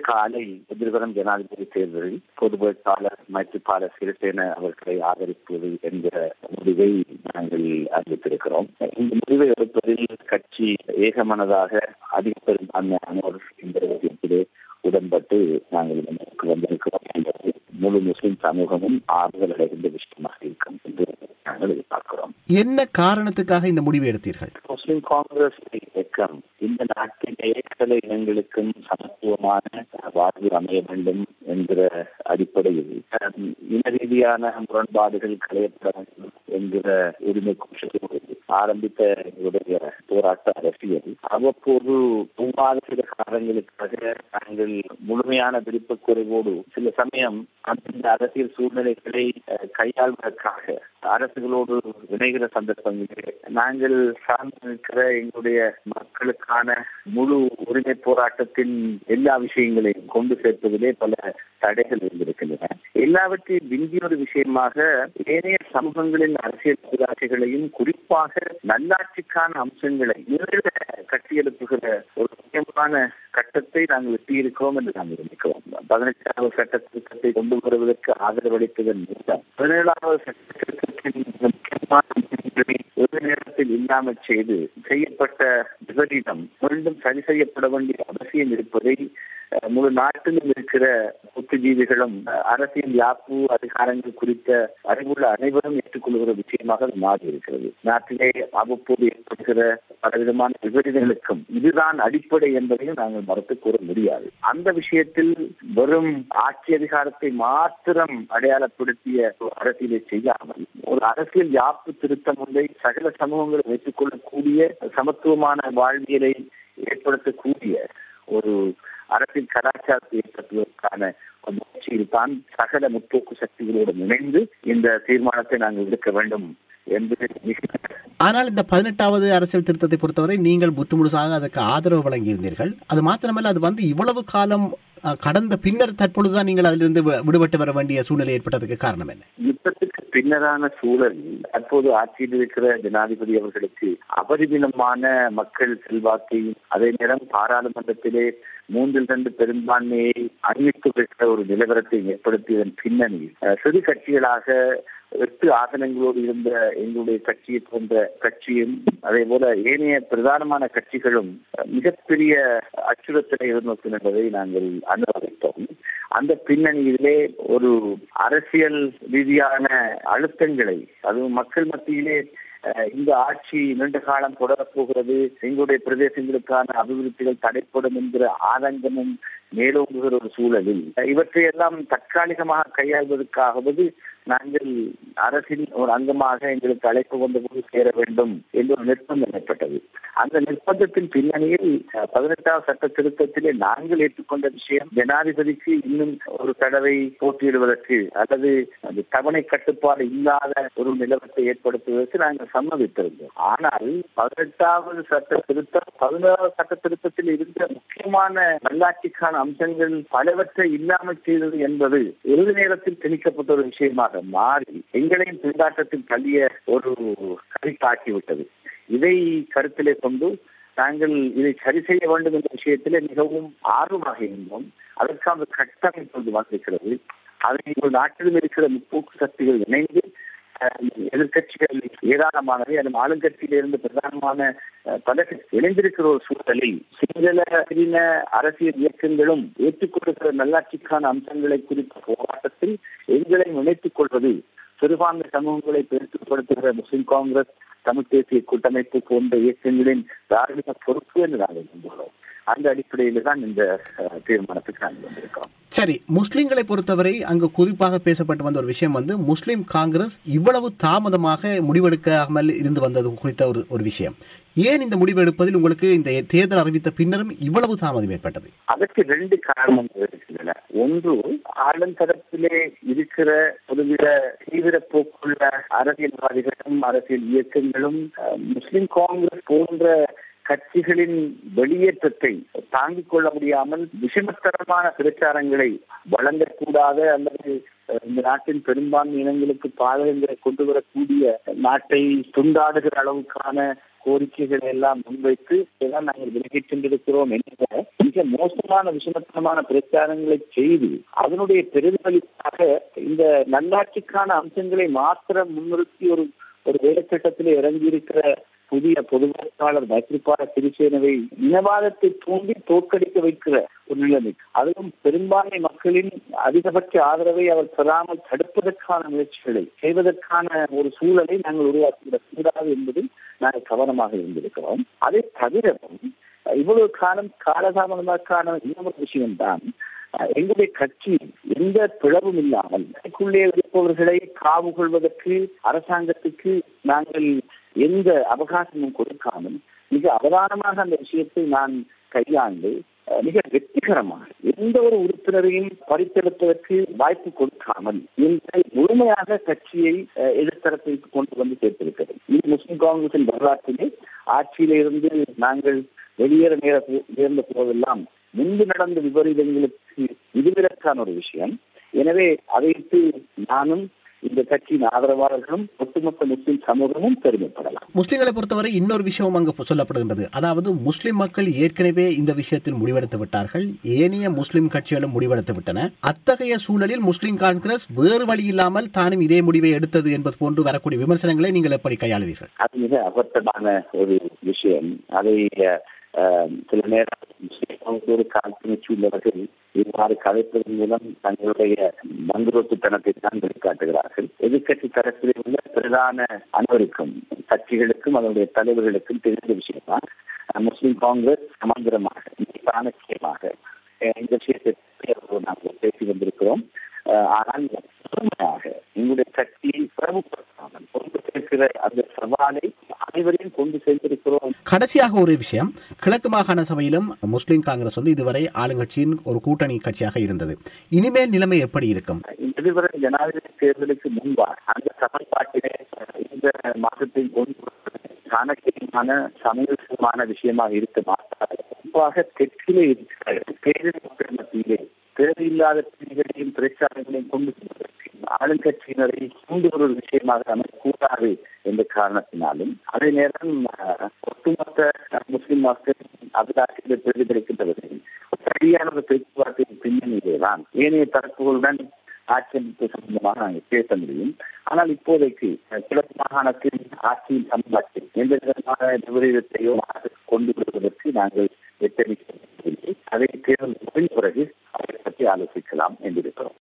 காலை எதிர்வரும் ஜனாதிபதி தேர்தலில் பொது வேட்பாளர் மைத்ரிபால சிறிசேன அவர்களை ஆதரிப்பது என்கிற முடிவை நாங்கள் அறிவித்திருக்கிறோம் இந்த முடிவை எடுப்பதில் கட்சி ஏகமனதாக அதிக பெரும்பான்மையானோர் இந்த விஷயத்திலே உடன்பட்டு நாங்கள் இதற்கு வந்திருக்கிறோம் என்பது முழு முஸ்லிம் சமூகமும் ஆறுதல் அடைகின்ற விஷயமாக இருக்கும் என்று நாங்கள் எதிர்பார்க்கிறோம் என்ன காரணத்துக்காக இந்த முடிவை எடுத்தீர்கள் முஸ்லிம் காங்கிரஸ் இயக்கம் இந்த நாட்டின் ஏற்கல இனங்களுக்கும் சமத்துவமான வாழ்வு அமைய வேண்டும் என்கிற அடிப்படையில் இன ரீதியான முரண்பாடுகள் களையப்பட வேண்டும் என்கிற உரிமை குற்றத்தோடு ஆரம்பித்த இவருடைய போராட்ட அரசியல் அவ்வப்போது மூவாறு சில காரணங்களுக்காக நாங்கள் முழுமையான விருப்ப குறைவோடு சில சமயம் அந்த அரசியல் சூழ்நிலைகளை கையாள்வதற்காக அரசுகளோடு இணைகிற சந்தர்ப்பங்களில் நாங்கள் சார்ந்திருக்கிற எங்களுடைய மக்களுக்கான முழு உரிமை போராட்டத்தின் எல்லா விஷயங்களையும் கொண்டு சேர்ப்பதிலே பல தடைகள் இருந்திருக்கின்றன எல்லாவற்றையும் விஞ்சிய ஒரு விஷயமாக ஏனைய சமூகங்களின் அரசியல் பேராட்சிகளையும் குறிப்பாக நல்லாட்சிக்கான அம்சங்களை நிறைய கட்டியெழுப்புகிற ஒரு முக்கியமான கட்டத்தை நாங்கள் எட்டியிருக்கிறோம் என்று நாங்கள் நினைக்கிறோம் பதினெட்டாவது சட்ட திருத்தத்தை கொண்டு வருவதற்கு ஆதரவளிப்பதன் மூலம் பதினேழாவது சட்ட திருத்தத்தின் முக்கியமான அம்சங்களை ஒரு நேரத்தில் இல்லாமல் செய்து செய்யப்பட்ட விபரீதம் மீண்டும் சரி செய்யப்பட வேண்டிய அவசியம் இருப்பதை முழு நாட்டிலும் இருக்கிற புத்திஜீவிகளும் அரசியல் யாப்பு அதிகாரங்கள் குறித்த அறிவுள்ள அனைவரும் ஏற்றுக்கொள்கிற விஷயமாக மாறி இருக்கிறது நாட்டிலே அவ்வப்போது ஏற்படுகிற பலவிதமான விபரீதங்களுக்கும் இதுதான் அடிப்படை என்பதையும் நாங்கள் மறுத்து கூற முடியாது அந்த விஷயத்தில் வெறும் ஆட்சி அதிகாரத்தை மாத்திரம் அடையாளப்படுத்திய அரசியலை செய்யாமல் ஒரு அரசியல் யாப்பு திருத்தம் ஒன்றை சகல சமூகங்கள் ஏற்றுக்கொள்ளக்கூடிய சமத்துவமான வாழ்வியலை ஏற்படுத்தக்கூடிய ஒரு அரசியல் கலாச்சாரத்தை ஏற்படுத்துவதற்கான முயற்சியில் தான் சகல முற்போக்கு சக்திகளோடு இணைந்து இந்த தீர்மானத்தை நாங்கள் எடுக்க வேண்டும் என்பது ஆனால் இந்த பதினெட்டாவது அரசியல் திருத்தத்தை பொறுத்தவரை நீங்கள் முற்றுமுழுசாக அதற்கு ஆதரவு வழங்கியிருந்தீர்கள் அது மாத்திரமல்ல அது வந்து இவ்வளவு காலம் கடந்த பின்னர் தற்பொழுதுதான் நீங்கள் அதிலிருந்து விடுபட்டு வர வேண்டிய சூழ்நிலை ஏற்பட்டதுக்கு காரணம் என்ன யுத்தத்துக்கு பின்னரான சூழலில் தற்போது ஆட்சியில் இருக்கிற ஜனாதிபதி அவர்களுக்கு அபரிமிதமான மக்கள் செல்வாக்கையும் அதே நேரம் பாராளுமன்றத்திலே மூன்றில் ரெண்டு பெரும்பான்மையை அணிவித்து பெற்ற ஒரு நிலவரத்தை ஏற்படுத்தியதன் பின்னணியில் சிறு கட்சிகளாக எட்டு ஆசனங்களோடு இருந்த எங்களுடைய கட்சியை போன்ற கட்சியும் அதே போல ஏனைய பிரதானமான கட்சிகளும் மிகப்பெரிய அச்சுறுத்தலை எதிர்நோக்கும் என்பதை நாங்கள் அனுபவித்தோம் அந்த பின்னணியிலே ஒரு அரசியல் ரீதியான அழுத்தங்களை அதுவும் மக்கள் மத்தியிலே இந்த ஆட்சி நீண்ட காலம் தொடரப்போகிறது எங்களுடைய பிரதேசங்களுக்கான அபிவிருத்திகள் தடைப்படும் என்கிற ஆதங்கமும் மேலோங்குகிற ஒரு சூழலில் இவற்றையெல்லாம் தற்காலிகமாக கையாள்வதற்காவது நாங்கள் அரசின் ஒரு அங்கமாக எங்களுக்கு அழைப்பு வந்த போது சேர வேண்டும் என்று ஒரு நிர்பந்தம் ஏற்பட்டது அந்த நிர்பந்தத்தின் பின்னணியில் பதினெட்டாவது சட்ட திருத்தத்திலே நாங்கள் ஏற்றுக்கொண்ட விஷயம் ஜனாதிபதிக்கு இன்னும் ஒரு தடவை போட்டியிடுவதற்கு அல்லது அந்த தவணை கட்டுப்பாடு இல்லாத ஒரு நிலவரத்தை ஏற்படுத்துவதற்கு நாங்கள் சம்மதித்திருந்தோம் ஆனால் பதினெட்டாவது சட்ட திருத்தம் பதினோராவது சட்ட திருத்தத்தில் இருந்த முக்கியமான நல்லாட்சிக்கான அம்சங்கள் பலவற்றை இல்லாமல் செய்தது என்பது இறுதி நேரத்தில் திணிக்கப்பட்ட ஒரு விஷயமாக மாறி எங்களையும் திண்டாட்டத்தில் தள்ளிய ஒரு கருத்தாக்கிவிட்டது இதை கருத்திலே கொண்டு நாங்கள் இதை சரி செய்ய வேண்டும் என்ற விஷயத்திலே மிகவும் ஆர்வமாக இருந்தோம் அதற்கான கட்டமைப்பு வந்திருக்கிறது அதை நாட்டிலும் இருக்கிற முற்போக்கு சக்திகள் இணைந்து எதிர்கட்சிகள் ஏராளமானவை அதன் ஆளுங்கட்சியிலிருந்து பிரதானமான பல இணைந்திருக்கிற ஒரு சூழலில் சிங்கள அரசியல் இயக்கங்களும் ஏற்றுக்கொள்கிற நல்லாட்சிக்கான அம்சங்களை குறித்த போராட்டத்தில் எங்களை இணைத்துக் கொள்வது சிறுபான்மை சமூகங்களை பெருக்கப்படுத்துகிற முஸ்லிம் காங்கிரஸ் தமிழ் தேசிய கூட்டமைப்பு போன்ற இயக்கங்களின் தார்மீக பொறுப்பு என்று நாங்கள் நம்புகிறோம் அந்த அடிப்படையில் தான் இந்த தீர்மானத்துக்கு நாங்கள் வந்திருக்கோம் சரி முஸ்லிம்களை பொறுத்தவரை அங்கு குறிப்பாக பேசப்பட்டு வந்த ஒரு விஷயம் வந்து முஸ்லிம் காங்கிரஸ் இவ்வளவு தாமதமாக முடிவெடுக்காமல் இருந்து வந்தது குறித்த ஒரு ஒரு விஷயம் ஏன் இந்த முடிவு எடுப்பதில் உங்களுக்கு இந்த தேர்தல் அறிவித்த பின்னரும் இவ்வளவு தாமதம் ஏற்பட்டது அதற்கு ரெண்டு காரணங்கள் இருக்கின்றன ஒன்று ஆளும் தரப்பிலே இருக்கிற ஒருவித தீவிர போக்குள்ள அரசியல்வாதிகளும் அரசியல் இயக்கங்களும் முஸ்லிம் காங்கிரஸ் போன்ற கட்சிகளின் வெளியேற்றத்தை தாங்கிக் கொள்ள முடியாமல் விஷமத்தரமான பிரச்சாரங்களை வழங்கக்கூடாத அல்லது இந்த நாட்டின் பெரும்பான்மை இனங்களுக்கு பாதகங்களை கொண்டு வரக்கூடிய நாட்டை துண்டாடுகிற அளவுக்கான கோரிக்கைகளை எல்லாம் முன்வைத்து இதெல்லாம் நாங்கள் விலகிச் சென்றிருக்கிறோம் என்ற மிக மோசமான விஷமத்தனமான பிரச்சாரங்களை செய்து அதனுடைய பெருதளிப்பாக இந்த நல்லாட்சிக்கான அம்சங்களை மாத்திரம் முன்னிறுத்தி ஒரு ஒரு வேலைத்திட்டத்தில் இறங்கியிருக்கிற புதிய பொது வேட்பாளர் மைத்ரிபால சிறிசேனவை இனவாதத்தை தூண்டி தோற்கடிக்க வைக்கிற ஒரு நிலைமை அதுவும் பெரும்பான்மை மக்களின் அதிகபட்ச ஆதரவை அவர் பெறாமல் தடுப்பதற்கான முயற்சிகளை செய்வதற்கான ஒரு சூழலை நாங்கள் உருவாக்கிவிடக் கூடாது என்பதில் நாங்கள் கவனமாக இருந்திருக்கிறோம் அதை தவிரவும் இவ்வளவு காலம் காலதாமதமாக்கான இன்னொரு விஷயம்தான் எங்களுடைய கட்சி எந்த பிளவும் இல்லாமல் அதுக்குள்ளே இருப்பவர்களை காவு கொள்வதற்கு அரசாங்கத்துக்கு நாங்கள் எந்த அவகாசமும் கொடுக்காமல் மிக அவதானமாக அந்த விஷயத்தை நான் கையாண்டு மிக வெற்றிகரமாக எந்த ஒரு உறுப்பினரையும் பறித்தெடுப்பதற்கு வாய்ப்பு கொடுக்காமல் இந்த முழுமையாக கட்சியை எதிர்த்தரப்பிற்கு கொண்டு வந்து சேர்த்திருக்கிறது இது முஸ்லிம் காங்கிரசின் வரலாற்றிலே ஆட்சியிலிருந்து நாங்கள் வெளியேற நேர நேர்ந்த போதெல்லாம் முன்பு நடந்த விபரீதங்களுக்கு விதிவிலக்கான ஒரு விஷயம் எனவே அதைத்து நானும் இந்த கட்சியின் ஆதரவாளர்களும் ஒட்டுமொத்த முஸ்லிம் சமூகமும் பெருமைப்படலாம் முஸ்லிம்களை பொறுத்தவரை இன்னொரு விஷயம் அங்கு சொல்லப்படுகின்றது அதாவது முஸ்லிம் மக்கள் ஏற்கனவே இந்த விஷயத்தில் முடிவெடுத்து விட்டார்கள் ஏனைய முஸ்லிம் கட்சிகளும் முடிவெடுத்து விட்டன அத்தகைய சூழலில் முஸ்லிம் காங்கிரஸ் வேறு வழி இல்லாமல் தானும் இதே முடிவை எடுத்தது என்பது போன்று வரக்கூடிய விமர்சனங்களை நீங்கள் எப்படி கையாளுவீர்கள் அது மிக அபத்தமான ஒரு விஷயம் அதை சில நேரம் ஒரு காழ்ப்புணர்ச்சி உள்ளவர்கள் இவ்வாறு கதைப்பதன் மூலம் தங்களுடைய மந்திரோத்துத்தனத்தை தான் வெளிக்காட்டுகிறார்கள் எதிர்கட்சி தரப்பில் உள்ள பிரதான அனைவருக்கும் கட்சிகளுக்கும் அதனுடைய தலைவர்களுக்கும் தெரிந்த விஷயம் தான் முஸ்லிம் காங்கிரஸ் சமந்திரமாக சாணக்கியமாக இந்த விஷயத்தை நாங்கள் பேசி வந்திருக்கிறோம் ஆனால் முழுமையாக எங்களுடைய கட்சியை பிரபுப்படுத்தாமல் கொண்டு சேர்க்கிற அந்த சவாலை அனைவரையும் கொண்டு சேர்ந்திருக்கிறோம் கடைசியாக ஒரு விஷயம் கிழக்கு மாகாண சபையிலும் முஸ்லிம் காங்கிரஸ் வந்து இதுவரை ஆளுங்கட்சியின் ஒரு கூட்டணி கட்சியாக இருந்தது இனிமேல் நிலைமை எப்படி இருக்கும் எதிர்வரை ஜனாதிபதி தேர்தலுக்கு முன்பாக அந்த சமன்பாட்டிலே இந்த மாற்றத்தை கொண்டு சாணக்கியமான சமூகமான விஷயமாக இருக்க மாட்டார் குறிப்பாக தெற்கிலே இருக்கிற பேரிடர் மக்கள் மத்தியிலே தேவையில்லாத பிரிவுகளையும் பிரச்சாரங்களையும் கொண்டு செல்வதற்கு ஆளுங்கட்சியினரை தூண்டு ஒரு விஷயமாக அமைக்கூடாது என்ற காரணத்தினாலும் அதே நேரம் ஒட்டுமொத்த முஸ்லிம் மக்கள் அபிலாஷைகளை பிரதிபலிக்கின்றவர்கள் சரியான ஒரு பேச்சுவார்த்தையின் பின்னணியிலே தான் ஏனைய தரப்புகளுடன் ஆட்சியமைப்பு சம்பந்தமாக நாங்கள் பேச முடியும் ஆனால் இப்போதைக்கு கிழக்கு மாகாணத்தின் ஆட்சியின் சம்பளத்தில் எந்த விதமான விபரீதத்தையோ கொண்டு வருவதற்கு நாங்கள் எச்சரிக்கை அதை தேர்தல் முடிந்த பிறகு அதை பற்றி ஆலோசிக்கலாம் என்றிருக்கிறோம்